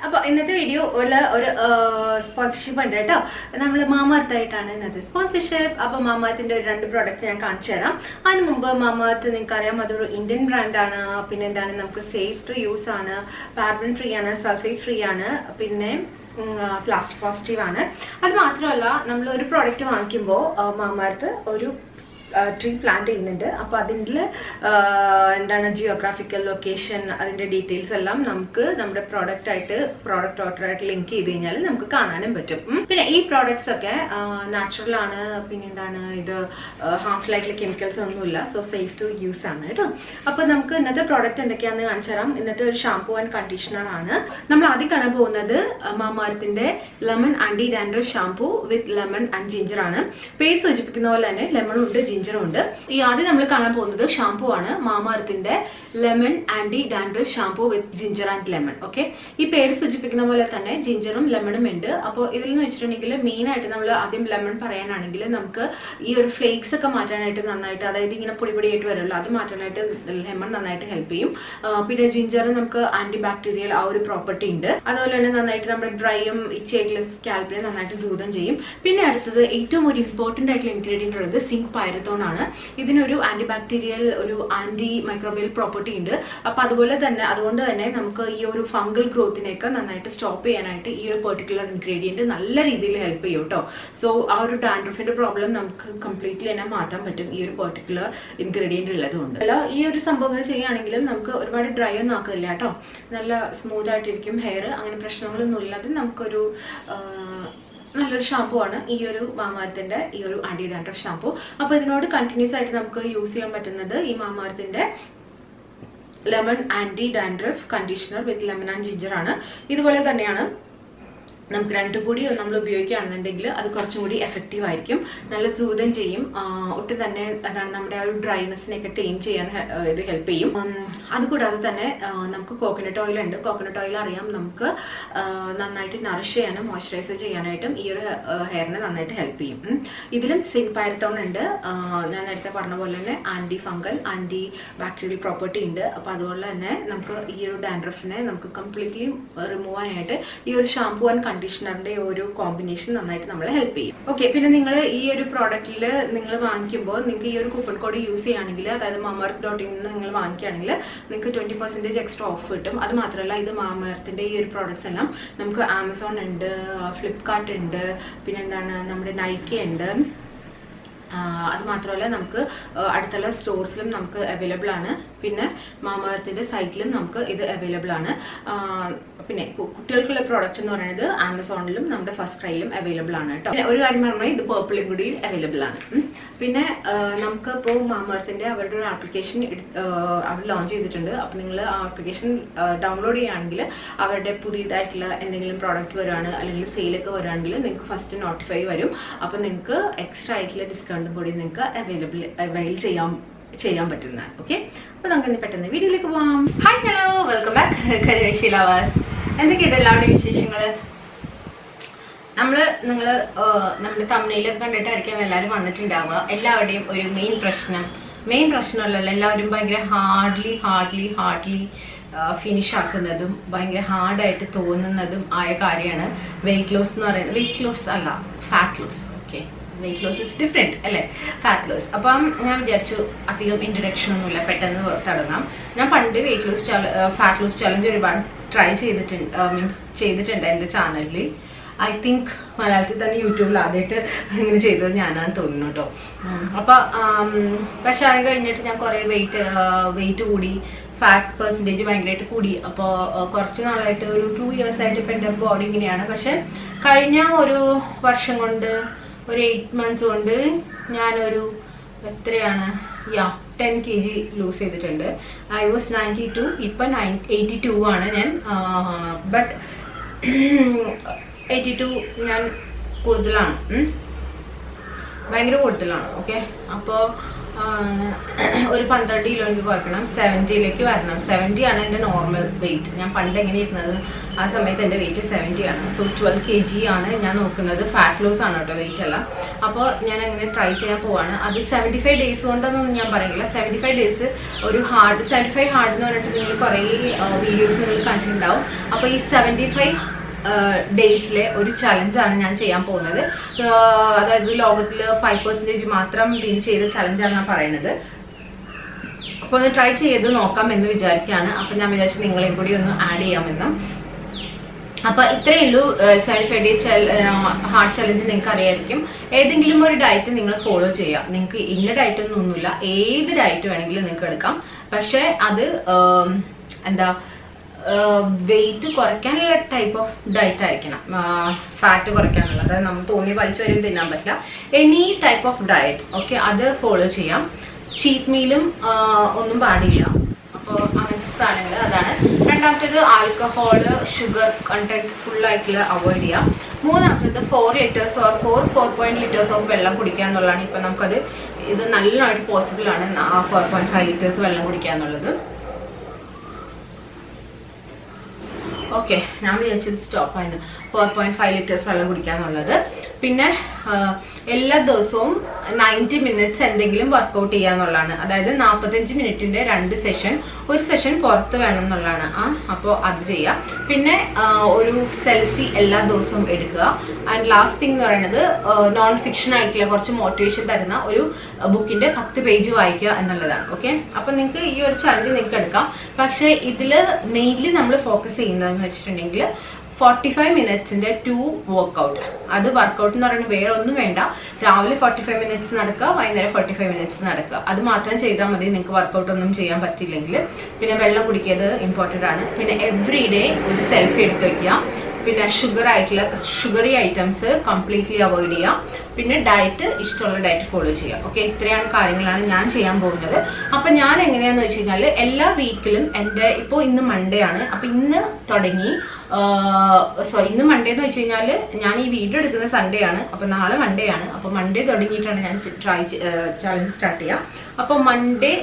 അപ്പൊ ഇന്നത്തെ വീഡിയോ ഒരു ഒരു സ്പോൺസർഷിപ്പ് ഉണ്ട് കേട്ടോ നമ്മൾ മാമാർത്തായിട്ടാണ് ഇന്നത്തെ സ്പോൺസർഷിപ്പ് അപ്പൊ മാമാത്തിന്റെ ഒരു രണ്ട് പ്രോഡക്റ്റ് ഞാൻ കാണിച്ചു തരാം അതിന് മുമ്പ് മാമാർത്ത് നിങ്ങൾക്ക് അറിയാം അതൊരു ഇന്ത്യൻ ബ്രാൻഡാണ് പിന്നെ എന്താണ് നമുക്ക് സേഫ് ടു യൂസ് ആണ് പാർബൺ ഫ്രീ ആണ് സൾഫേറ്റ് ഫ്രീ ആണ് പിന്നെ പ്ലാസ്റ്റിക് പോസിറ്റീവ് ആണ് അത് മാത്രമല്ല നമ്മൾ ഒരു പ്രോഡക്റ്റ് വാങ്ങിക്കുമ്പോൾ മാമാർത്ത് ഒരു ട്രീ പ്ലാന്റ് ചെയ്യുന്നുണ്ട് അപ്പോൾ അതിൻ്റെ എന്താണ് ജിയോഗ്രാഫിക്കൽ ലൊക്കേഷൻ അതിൻ്റെ ഡീറ്റെയിൽസ് എല്ലാം നമുക്ക് നമ്മുടെ പ്രോഡക്റ്റ് ആയിട്ട് പ്രോഡക്റ്റ് ഓർഡറായിട്ട് ലിങ്ക് ചെയ്ത് കഴിഞ്ഞാൽ നമുക്ക് കാണാനും പറ്റും ഉം. പിന്നെ ഈ പ്രോഡക്ട്സ് ഒക്കെ നാച്ചുറൽ ആണ് പിന്നെ എന്താണ് ഇത് ഹാർംഫുൾ ആയിട്ടുള്ള കെമിക്കൽസ് ഒന്നുമില്ല സോ സേഫ് ടു യൂസ് ആണ് കേട്ടോ അപ്പോൾ നമുക്ക് ഇന്നത്തെ പ്രോഡക്റ്റ് എന്തൊക്കെയാണെന്ന് കാണിച്ചു തരാം ഇന്നത്തെ ഒരു ഷാംപൂ ആൻഡ് കണ്ടീഷണർ ആണ് നമ്മൾ ആദ്യം കാണാൻ പോകുന്നത് മാമാരത്തിന്റെ lemon anti dandruff shampoo with lemon and ginger ആണ് പേര് സൂചിപ്പിക്കുന്ന പോലെ തന്നെ ലെമണും ഉണ്ട് ജിഞ്ചറും ഉണ്ട് ഈ ആദ്യം നമ്മൾ കാണാൻ പോകുന്നത് ഷാംപൂ ആണ് മാമാരത്തിന്റെ lemon anti dandruff shampoo with ginger and lemon okay ഈ പേര് സൂചിപ്പിക്കുന്ന പോലെ തന്നെ ജിഞ്ചറും ലെമണും ഉണ്ട് അപ്പോൾ ഇതിൽ എന്ന് വെച്ചിട്ടുണ്ടെങ്കിൽ മെയിൻ ആയിട്ട് നമ്മൾ ആദ്യം ലെമൺ പറയാനാണെങ്കിൽ നമുക്ക് ഈ ഒരു ഫ്ലേക്സ് ഒക്കെ മാറ്റാനായിട്ട് നന്നായിട്ട് അതായത് ഇങ്ങനെ പൊടി പൊടിയായിട്ട് വരുമല്ലോ അത് മാറ്റാനായിട്ട് ലെമൺ നന്നായിട്ട് ഹെൽപ്പ് ചെയ്യും ആ, പിന്നെ ജിഞ്ചർ നമുക്ക് ആന്റി ബാക്ടീരിയൽ ആ ഒരു പ്രോപ്പർട്ടി ഉണ്ട് അതുപോലെ തന്നെ നന്നായിട്ട് നമ്മുടെ ഡ്രൈയും ഇച്ചയായിട്ടുള്ള സ്കാൽപ്പിനെ നന്നായിട്ട് ദൂതം ചെയ്യും പിന്നെ അടുത്തത് ഏറ്റവും ഒരു ഇമ്പോർട്ടന്റ് ആയിട്ടുള്ള ഇൻഗ്രീഡിയന്റ് ഉള്ളത് സിങ്ക് പൈരത്തോൺ ആണ് ഇതിനൊരു ആന്റി ബാക്ടീരിയൽ ഒരു ആന്റി മൈക്രോബിയൽ പ്രോപ്പർട്ടി ഉണ്ട് അപ്പൊ അതുപോലെ തന്നെ അതുകൊണ്ട് തന്നെ നമുക്ക് ഈ ഒരു ഫംഗൽ ഗ്രോത്തിനെയൊക്കെ നന്നായിട്ട് സ്റ്റോപ്പ് ചെയ്യാനായിട്ട് ഈ ഒരു പെർട്ടിക്കുലർ ഇൻഗ്രീഡിയന്റ് നല്ല രീതിയിൽ ഹെൽപ്പ് ചെയ്യും കേട്ടോ സോ ആ ഒരു ഡാൻഡ്രഫിന്റെ പ്രോബ്ലം നമുക്ക് കംപ്ലീറ്റ്ലി തന്നെ മാറ്റാൻ പറ്റും ഈ ഒരു പെർട്ടിക്കുലർ ഇൻഗ്രീഡിയന്റ് ഉള്ളതുകൊണ്ട് അല്ല ഈ ഒരു സംഭവങ്ങൾ ചെയ്യുകയാണെങ്കിലും നമുക്ക് ഒരുപാട് ഡ്രൈ ഒന്നും ആക്കില്ല കേട്ടോ നല്ല സ്മൂത്ത് ആയിട്ടിരിക്കും ഹെയർ അങ്ങനെ പ്രശ്നങ്ങളൊന്നും ഇല്ലാതെ നമുക്കൊരു ആ, നല്ലൊരു ഷാമ്പു ആണ് ഈ ഒരു മാമാരത്തിന്റെ ഈ ഒരു ആന്റി ഡാൻഡ്രഫ് ഷാമ്പു അപ്പൊ ഇതിനോട് കണ്ടിന്യൂസ് ആയിട്ട് നമുക്ക് യൂസ് ചെയ്യാൻ പറ്റുന്നത് ഈ മാമാരത്തിന്റെ lemon anti dandruff conditioner with lemon and ginger ആണ് ഇതുപോലെ തന്നെയാണ് നമുക്ക് രണ്ടും കൂടി നമ്മൾ ഉപയോഗിക്കുകയാണെന്നുണ്ടെങ്കിൽ അത് കുറച്ചും കൂടി എഫക്റ്റീവ് ആയിരിക്കും നല്ല സൂതം ചെയ്യും ആ, ഒട്ടും തന്നെ അതാണ് നമ്മുടെ ആ ഒരു ഡ്രൈനെസ്സിനെയൊക്കെ ടൈം ചെയ്യാൻ ഹെ- ആ, ഇത് ഹെൽപ്പ് ചെയ്യും ഉം, അതുകൂടാതെ തന്നെ ആ, നമുക്ക് കോക്കനട്ട് ഓയിൽ ഉണ്ട് കോക്കനട്ട് ഓയിൽ അറിയാം നമുക്ക് ആ, നന്നായിട്ട് നറിഷ് ചെയ്യാനും മോയ്സ്ചറൈസ് ചെയ്യാനായിട്ടും ഈ ഒരു ഹെയറിനെ നന്നായിട്ട് ഹെൽപ്പ് ചെയ്യും ഉം. ഇതിലും സിങ്ക് പാരത്തോൺ ഉണ്ട് ആ, ഞാൻ നേരത്തെ പറഞ്ഞ പോലെ തന്നെ anti fungal anti bacterial property ഉണ്ട് അപ്പൊ അതുപോലെ തന്നെ നമുക്ക് ഈ ഒരു ഡാൻഡ്രഫിനെ നമുക്ക് കംപ്ലീറ്റ്ലി റിമൂവ് ചെയ്യാനായിട്ട് ഈ ഒരു ഷാംപൂ ആൻഡ് കണ്ടീഷണറിന്റെ ഒരു കോമ്പിനേഷൻ നന്നായിട്ട് നമ്മളെ ഹെൽപ്പ് ചെയ്യും ഓക്കെ പിന്നെ നിങ്ങൾ ഈ ഒരു പ്രോഡക്റ്റിൽ നിങ്ങൾ വാങ്ങിക്കുമ്പോൾ നിങ്ങൾക്ക് ഈ ഒരു കൂപ്പൺ കോഡ് യൂസ് ചെയ്യുകയാണെങ്കിൽ അതായത് മാമർത്ത് ഡോട്ട് ഇൻ നിങ്ങൾ വാങ്ങിക്കുകയാണെങ്കിൽ നിങ്ങൾക്ക് ട്വന്റി പെർസെന്റേജ് എക്സ്ട്രാ ഓഫ് കിട്ടും അത് മാത്രമല്ല ഇത് മാമർത്തിന്റെ ഈ ഒരു പ്രോഡക്ട്സ് എല്ലാം നമുക്ക് ആമസോൺ ഉണ്ട് ഫ്ലിപ്കാർട്ട് ഉണ്ട് പിന്നെ എന്താണ് നമ്മുടെ നൈക്കി ഉണ്ട് ആ, അത് മാത്രമല്ല നമുക്ക് ആ, അടുത്തുള്ള സ്റ്റോഴ്സിലും നമുക്ക് അവൈലബിൾ ആണ് പിന്നെ മാമർത്തിന്റെ സൈറ്റിലും നമുക്ക് ഇത് അവൈലബിൾ ആണ് ആ, പിന്നെ കു- കുട്ടികൾക്കുള്ള പ്രോഡക്റ്റ് എന്ന് പറയുന്നത് ആമസോണിലും നമ്മുടെ ഫസ്റ്റ് ക്രൈയിലും അവൈലബിൾ ആണ് കേട്ടോ പിന്നെ ഒരു കാര്യം പറഞ്ഞാൽ ഇത് പേർപ്പിളും കൂടി അവൈലബിൾ ആണ് ഉം. പിന്നെ ആ, നമുക്ക് ഇപ്പോൾ മാമർത്തിന്റെ അവരുടെ ഒരു ആപ്ലിക്കേഷൻ അവർ ലോഞ്ച് ചെയ്തിട്ടുണ്ട് അപ്പോൾ നിങ്ങൾ ആ ആപ്ലിക്കേഷൻ ഡൗൺലോഡ് ചെയ്യുകയാണെങ്കിൽ അവരുടെ പുതിയതായിട്ടുള്ള എന്തെങ്കിലും പ്രോഡക്റ്റ് വരുവാണ് അല്ലെങ്കിൽ സെയിലൊക്കെ വരുവാണെങ്കിൽ നിങ്ങൾക്ക് ഫസ്റ്റ് നോട്ടിഫൈ വരും അപ്പോൾ നിങ്ങൾക്ക് എക്സ്ട്രാ ആയിട്ടുള്ള ഡിസ്കൗണ്ടും കൂടി നിങ്ങൾക്ക് അവൈലബിൾ അവൈൽ ചെയ്യാൻ ചെയ്യാൻ പറ്റുന്നതാണ് ഓക്കെ അപ്പോൾ നമുക്ക് ഇനി പെട്ടെന്ന് വീഡിയോയിലേക്ക് പോവാം ഹായ് ഹലോ വെൽക്കം ബാക്ക് കരുവേശി ലവേഴ്സ് എന്തൊക്കെയുണ്ട് എല്ലാവരുടെയും വിശേഷങ്ങൾ നമ്മള് നിങ്ങൾ നമ്മുടെ തമിഴിലൊക്കെ കണ്ടിട്ടായിരിക്കും എല്ലാവരും വന്നിട്ടുണ്ടാവുക എല്ലാവരുടെയും ഒരു മെയിൻ പ്രശ്നം മെയിൻ പ്രശ്നമല്ലല്ലോ എല്ലാവരും ഭയങ്കര ഹാർഡ്ലി ഹാർഡ്ലി ഹാർഡ്ലി ഫിനിഷ് ആക്കുന്നതും ഭയങ്കര ഹാർഡായിട്ട് തോന്നുന്നതും ആയ കാര്യമാണ് വെയിറ്റ് ലോസ് എന്ന് പറയുന്നത് വെയിറ്റ് ലോസ് അല്ല fat loss okay weight loss is different അല്ലേ ഫാറ്റ് ലോസ് അപ്പം ഞാൻ വിചാരിച്ചു അധികം ഇൻട്രഡക്ഷൻ ഒന്നുമില്ല പെട്ടെന്ന് തുടങ്ങാം ഞാൻ പണ്ട് weight loss fat loss challenge ഒരുപാട് ട്രൈ ചെയ്തിട്ടുണ്ട് മീൻസ് ചെയ്തിട്ടുണ്ട് എൻ്റെ ചാനലിൽ ഐ തിങ്ക് മലയാളത്തിൽ തന്നെ യൂട്യൂബിൽ ആദ്യമായിട്ട് ഇങ്ങനെ ചെയ്തത് ഞാനാന്ന് തോന്നുന്നു കേട്ടോ അപ്പോൾ പക്ഷെ അത് കഴിഞ്ഞിട്ട് ഞാൻ കുറേ വെയിറ്റ് വെയിറ്റ് കൂടി ഫാറ്റ് പെർസെൻറ്റേജ് ഭയങ്കരമായിട്ട് കൂടി അപ്പോൾ കുറച്ച് നാളായിട്ട് ഒരു ടു ഇയേഴ്സ് ആയിട്ട് ഇപ്പം എൻ്റെ ബോഡി ഇങ്ങനെയാണ് പക്ഷെ കഴിഞ്ഞ ഒരു വർഷം കൊണ്ട് ഒരു എയ്റ്റ് മന്ത്സ് കൊണ്ട് ഞാനൊരു എത്രയാണ് യാ ടെൻ കെ ജി ലൂസ് ചെയ്തിട്ടുണ്ട് ഐ വാസ് നയൻറ്റി ടു ഇപ്പം നയൻ എയ്റ്റി ടു ആണ് ഞാൻ ബട്ട് എയ്റ്റി ടു ഞാൻ കൂടുതലാണ് ഉം. ഭയങ്കര കൂടുതലാണ് ഓക്കെ അപ്പോൾ ഒരു പന്ത്രണ്ട് കിലോ എനിക്ക് കുറയ്ക്കണം സെവൻറ്റിയിലേക്ക് വരണം സെവൻറ്റി ആണ് എൻ്റെ നോർമൽ വെയിറ്റ് ഞാൻ പണ്ട് എങ്ങനെ ഇരുന്നത് ആ സമയത്ത് എൻ്റെ വെയിറ്റ് സെവൻറ്റി ആണ് സോ ട്വൽവ് കെ ജി ആണ് ഞാൻ നോക്കുന്നത് ഫാറ്റ് ലോസ് ആണ് കേട്ടോ വെയിറ്റ് അല്ല അപ്പോൾ ഞാൻ അങ്ങനെ ട്രൈ ചെയ്യാൻ പോവാണ് അത് സെവൻറ്റി ഫൈവ് ഡേയ്സ് കൊണ്ടൊന്നും ഞാൻ പറയില്ല സെവൻറ്റി ഫൈവ് ഡേയ്സ് ഒരു ഹാർഡ് സെവൻറ്റി ഫൈവ് ഹാർഡ് എന്ന് പറഞ്ഞിട്ട് നിങ്ങൾ കുറേ വീഡിയോസ് നിങ്ങൾ കണ്ടിട്ടുണ്ടാവും അപ്പോൾ ഈ സെവൻറ്റി ഫൈവ് ഡേയ്സിലെ ഒരു ചലഞ്ചാണ് ഞാൻ ചെയ്യാൻ പോകുന്നത് ആഹ് അതായത് ലോകത്തിൽ ഫൈവ് പെർസെൻറ്റേജ് മാത്രം വിൻ ചെയ്ത ചലഞ്ചാണ് ഞാൻ പറയുന്നത് അപ്പോൾ ഒന്ന് ട്രൈ ചെയ്ത് നോക്കാം എന്ന് വിചാരിക്കുകയാണ് അപ്പം ഞാൻ വിചാരിച്ചു നിങ്ങളെയും കൂടി ഒന്ന് ആഡ് ചെയ്യാമെന്നും അപ്പൊ ഇത്രയേ ഉള്ളൂ seventy five day hard challenge നിങ്ങൾക്ക് അറിയായിരിക്കും ഏതെങ്കിലും ഒരു ഡയറ്റ് നിങ്ങൾ ഫോളോ ചെയ്യുക നിങ്ങൾക്ക് ഇന്ന ഡയറ്റ് ഒന്നും ഒന്നുമില്ല ഏത് ഡയറ്റ് വേണമെങ്കിലും നിങ്ങൾക്ക് എടുക്കാം പക്ഷെ അത് ആം, എന്താ വെയിറ്റ് കുറയ്ക്കാനുള്ള ടൈപ്പ് ഓഫ് ഡയറ്റ് ആയിരിക്കണം ഫാറ്റ് കുറയ്ക്കാനുള്ള അതായത് നമ്മൾ തോന്നി വലിച്ചു വരും തിന്നാൻ പറ്റില്ല any type of diet okay അത് ഫോളോ ചെയ്യാം ചീറ്റ് മീലും ഒന്നും പാടില്ല അപ്പോൾ അങ്ങനത്തെ സാധനങ്ങൾ അതാണ് രണ്ടാമത്തേത് ആൽക്കഹോള് ഷുഗർ കണ്ടന്റ് ഫുൾ ആയിട്ടുള്ള അവോയ്ഡ് ചെയ്യാം മൂന്നാമത്തേത് four litres or four four point litres of വെള്ളം കുടിക്കുക എന്നുള്ളതാണ് ഇപ്പം നമുക്കത് ഇത് നല്ലതായിട്ട് പോസിബിൾ ആണ് ഫോർ പോയിന്റ് ഫൈവ് ലിറ്റേഴ്സ് വെള്ളം കുടിക്കുക എന്നുള്ളത് ഓക്കെ ഞാൻ വിചാരിച്ചത് സ്റ്റോപ്പ് ആയിരുന്നു ഫോർ പോയിന്റ് ഫൈവ് ലിറ്റേഴ്സ് വെള്ളം കുടിക്കാന്നുള്ളത് പിന്നെ ആ, എല്ലാ ദിവസവും നയൻറ്റി മിനിറ്റ്സ് എന്തെങ്കിലും വർക്കൗട്ട് ചെയ്യാന്നുള്ളതാണ് അതായത് നാൽപ്പത്തഞ്ച് മിനിറ്റിന്റെ രണ്ട് സെഷൻ ഒരു സെഷൻ പുറത്ത് വേണം എന്നുള്ളതാണ് ആ അപ്പോൾ അത് ചെയ്യാം പിന്നെ ആ, ഒരു സെൽഫി എല്ലാ ദിവസവും എടുക്കുക ആൻഡ് ലാസ്റ്റ് തിങ് എന്ന് പറയുന്നത് നോൺ ഫിക്ഷൻ ആയിട്ടുള്ള കുറച്ച് മോട്ടിവേഷൻ തരുന്ന ഒരു ബുക്കിന്റെ പത്ത് പേജ് വായിക്കുക എന്നുള്ളതാണ് ഓക്കെ അപ്പൊ നിങ്ങൾക്ക് ഈ ഒരു ചലഞ്ച് നിങ്ങൾക്ക് എടുക്കാം പക്ഷേ ഇതിൽ മെയിൻലി നമ്മൾ ഫോക്കസ് ചെയ്യുന്നതെന്ന് വെച്ചിട്ടുണ്ടെങ്കിൽ ഫോർട്ടി ഫൈവ് മിനിറ്റ്സിന്റെ ടു വർക്കൗട്ട് അത് വർക്കൗട്ട് എന്ന് പറയുന്നത് വേറെ ഒന്നും വേണ്ട രാവിലെ ഫോർട്ടി ഫൈവ് മിനിറ്റ്സ് നടക്കുക വൈകുന്നേരം ഫോർട്ടി ഫൈവ് മിനിറ്റ്സ് നടക്കുക അത് മാത്രം ചെയ്താൽ മതി നിങ്ങൾക്ക് വർക്കൗട്ട് ഒന്നും ചെയ്യാൻ പറ്റില്ലെങ്കിൽ പിന്നെ വെള്ളം കുടിക്കുന്നത് ഇമ്പോർട്ടൻ്റ് ആണ് പിന്നെ എവറി ഡേ ഒരു സെൽഫി എടുത്ത് വെക്കുക പിന്നെ ഷുഗർ ആയിട്ടുള്ള ഷുഗറി ഐറ്റംസ് കംപ്ലീറ്റ്ലി അവോയ്ഡ് ചെയ്യാം പിന്നെ ഡയറ്റ് ഇഷ്ടമുള്ള ഡയറ്റ് ഫോളോ ചെയ്യാം ഓക്കെ ഇത്രയാണ് കാര്യങ്ങളാണ് ഞാൻ ചെയ്യാൻ പോകുന്നത് അപ്പൊ ഞാൻ എങ്ങനെയാന്ന് വെച്ച് കഴിഞ്ഞാൽ എല്ലാ വീക്കിലും എൻ്റെ ഇപ്പോൾ ഇന്ന് മൺഡേ ആണ് അപ്പൊ ഇന്ന് തുടങ്ങി സോറി ഇന്ന് മൺഡേ എന്ന് വെച്ച് കഴിഞ്ഞാൽ ഞാൻ ഈ വീഡിയോ എടുക്കുന്ന സൺഡേ ആണ് അപ്പൊ നാളെ മൺഡേ ആണ് അപ്പൊ മൺഡേ തുടങ്ങിയിട്ടാണ് ഞാൻ ട്രൈ ചാലഞ്ച് സ്റ്റാർട്ട് ചെയ്യുക അപ്പൊ മൺഡേ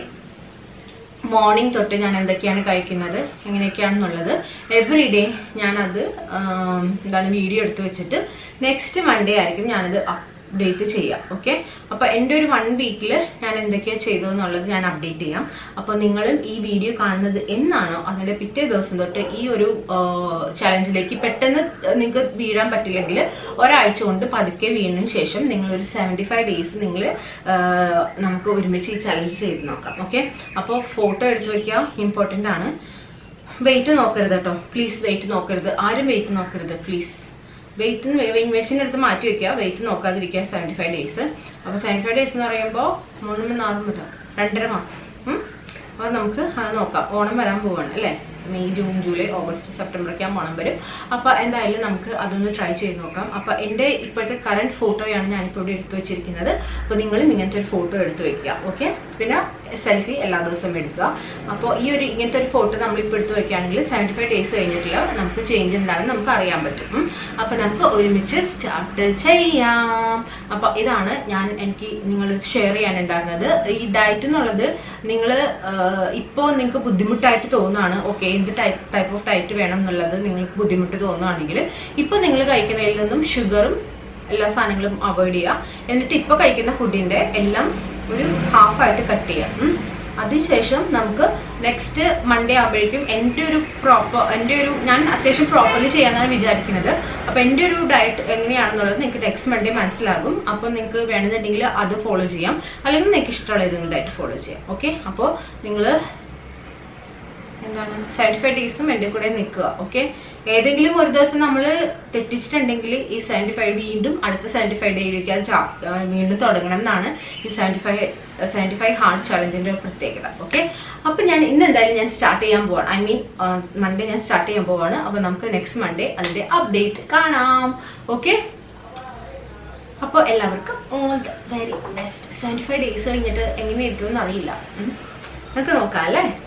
മോർണിംഗ് തൊട്ട് ഞാൻ എന്തൊക്കെയാണ് കഴിക്കുന്നത് എങ്ങനെയൊക്കെയാണെന്നുള്ളത് എവറി ഡേ ഞാനത് ആം, എന്താണ് വീഡിയോ എടുത്ത് വെച്ചിട്ട് നെക്സ്റ്റ് മൺഡേ ആയിരിക്കും ഞാനത് അപ്ഡേറ്റ് ചെയ്യാം ഓക്കെ അപ്പോൾ എൻ്റെ ഒരു വൺ വീക്കിൽ ഞാൻ എന്തൊക്കെയാണ് ചെയ്തു എന്നുള്ളത് ഞാൻ അപ്ഡേറ്റ് ചെയ്യാം അപ്പോൾ നിങ്ങളും ഈ വീഡിയോ കാണുന്നത് എന്നാണോ അതിൻ്റെ പിറ്റേ ദിവസം തൊട്ട് ഈ ഒരു ചലഞ്ചിലേക്ക് പെട്ടെന്ന് നിങ്ങൾക്ക് വീഴാൻ പറ്റില്ലെങ്കിൽ ഒരാഴ്ച കൊണ്ട് പതുക്കെ വീണതിന് ശേഷം നിങ്ങൾ ഒരു സെവൻറ്റി ഫൈവ് ഡേയ്സ് നിങ്ങൾ നമുക്ക് ഒരുമിച്ച് ഈ ചലഞ്ച് ചെയ്ത് നോക്കാം ഓക്കെ അപ്പോൾ ഫോട്ടോ എടുത്ത് വയ്ക്കുക ഇമ്പോർട്ടൻ്റ് ആണ് വെയിറ്റ് നോക്കരുത് കേട്ടോ പ്ലീസ് വെയിറ്റ് നോക്കരുത് ആരും വെയിറ്റ് നോക്കരുത് പ്ലീസ് വെയിറ്റ് വെയിങ് മെഷീൻ എടുത്ത് മാറ്റി വെക്കുക വെയിറ്റ് നോക്കാതിരിക്കുക സെവൻറ്റി ഫൈവ് ഡേയ്സ് അപ്പോൾ സെവൻറ്റി ഫൈവ് ഡേയ്സ് എന്ന് പറയുമ്പോൾ മൂന്ന് നാല് മുതൽ രണ്ടര മാസം ഉം. അപ്പോൾ നമുക്ക് അത് നോക്കാം ഓണം വരാൻ പോവാണ് അല്ലേ May June July August September ഒക്കെ ആകുമ്പോൾ ഓണം വരും അപ്പോൾ എന്തായാലും നമുക്ക് അതൊന്ന് ട്രൈ ചെയ്ത് നോക്കാം അപ്പോൾ എൻ്റെ ഇപ്പോഴത്തെ കറണ്ട് ഫോട്ടോയാണ് ഞാനിപ്പോൾ ഇവിടെ എടുത്തു വെച്ചിരിക്കുന്നത് അപ്പോൾ നിങ്ങളും ഇങ്ങനത്തെ ഒരു ഫോട്ടോ എടുത്ത് വെക്കുക ഓക്കെ പിന്നെ സെൽഫി എല്ലാ ദിവസവും എടുക്കുക അപ്പോൾ ഈ ഒരു ഇങ്ങനത്തെ ഒരു ഫോട്ടോ നമ്മളിപ്പോൾ എടുത്ത് വെക്കുകയാണെങ്കിൽ സെവൻറ്റി ഫൈവ് ഡേയ്സ് കഴിഞ്ഞിട്ടില്ല നമുക്ക് ചേഞ്ച് എന്താണെന്ന് നമുക്ക് അറിയാൻ പറ്റും ഉം. അപ്പോൾ നമുക്ക് ഒരുമിച്ച് സ്റ്റാർട്ട് ചെയ്യാം അപ്പോൾ ഇതാണ് ഞാൻ എനിക്ക് നിങ്ങളോട് ഷെയർ ചെയ്യാനുണ്ടായിരുന്നത് ഈ ഡയറ്റ് എന്നുള്ളത് നിങ്ങൾ ഇപ്പോൾ നിങ്ങൾക്ക് ബുദ്ധിമുട്ടായിട്ട് തോന്നുകയാണ് ഓക്കെ എന്ത് ടൈപ്പ് ടൈപ്പ് ഓഫ് ഡയറ്റ് വേണം എന്നുള്ളത് നിങ്ങൾക്ക് ബുദ്ധിമുട്ട് തോന്നുകയാണെങ്കിൽ ഇപ്പോൾ നിങ്ങൾ കഴിക്കുന്നതിൽ നിന്നും ഷുഗറും എല്ലാ സാധനങ്ങളും അവോയ്ഡ് ചെയ്യുക എന്നിട്ട് ഇപ്പോൾ കഴിക്കുന്ന ഫുഡിൻ്റെ എല്ലാം ഒരു ഹാഫായിട്ട് കട്ട് ചെയ്യാം ഉം. അതിനുശേഷം നമുക്ക് നെക്സ്റ്റ് മൺഡേ ആകുമ്പോഴേക്കും എൻ്റെ ഒരു പ്രോപ്പർ എൻ്റെ ഒരു ഞാൻ അത്യാവശ്യം പ്രോപ്പർലി ചെയ്യാനാണ് വിചാരിക്കുന്നത് അപ്പോൾ എൻ്റെ ഒരു ഡയറ്റ് എങ്ങനെയാണെന്നുള്ളത് നിങ്ങൾക്ക് നെക്സ്റ്റ് മൺഡേ മനസ്സിലാകും അപ്പോൾ നിങ്ങൾക്ക് വേണമെന്നുണ്ടെങ്കിൽ അത് ഫോളോ ചെയ്യാം അല്ലെങ്കിൽ നിങ്ങൾക്ക് ഇഷ്ടമുള്ള ഏതെങ്കിലും ഡയറ്റ് ഫോളോ ചെയ്യാം ഓക്കെ അപ്പോൾ നിങ്ങൾ എന്താണ് സെവൻറ്റി ഫൈവ് ഡേയ്സും എൻ്റെ കൂടെ നിൽക്കുക ഓക്കെ ഏതെങ്കിലും ഒരു ദിവസം നമ്മൾ തെറ്റിച്ചിട്ടുണ്ടെങ്കിൽ ഈ സെവൻറ്റി ഫൈവ് വീണ്ടും അടുത്ത സെവൻറ്റി ഫൈവ് ഡേയിലേക്ക് അത് ചാ- ആ, വീണ്ടും തുടങ്ങണം എന്നാണ് ഈ seventy five seventy five hard ചലഞ്ചിന്റെ പ്രത്യേകത ഓക്കെ അപ്പൊ ഞാൻ ഇന്ന് എന്തായാലും ഞാൻ സ്റ്റാർട്ട് ചെയ്യാൻ പോവാണ് ഐ മീൻ മൺഡേ ഞാൻ സ്റ്റാർട്ട് ചെയ്യാൻ പോവാണ് അപ്പൊ നമുക്ക് നെക്സ്റ്റ് മൺഡേ അതിന്റെ അപ്ഡേറ്റ് കാണാം ഓക്കെ അപ്പോൾ എല്ലാവർക്കും all the very best seventy five days കഴിഞ്ഞിട്ട് എങ്ങനെയായിരിക്കും എന്ന് അറിയില്ല ഉം. നമുക്ക് നോക്കാം അല്ലേ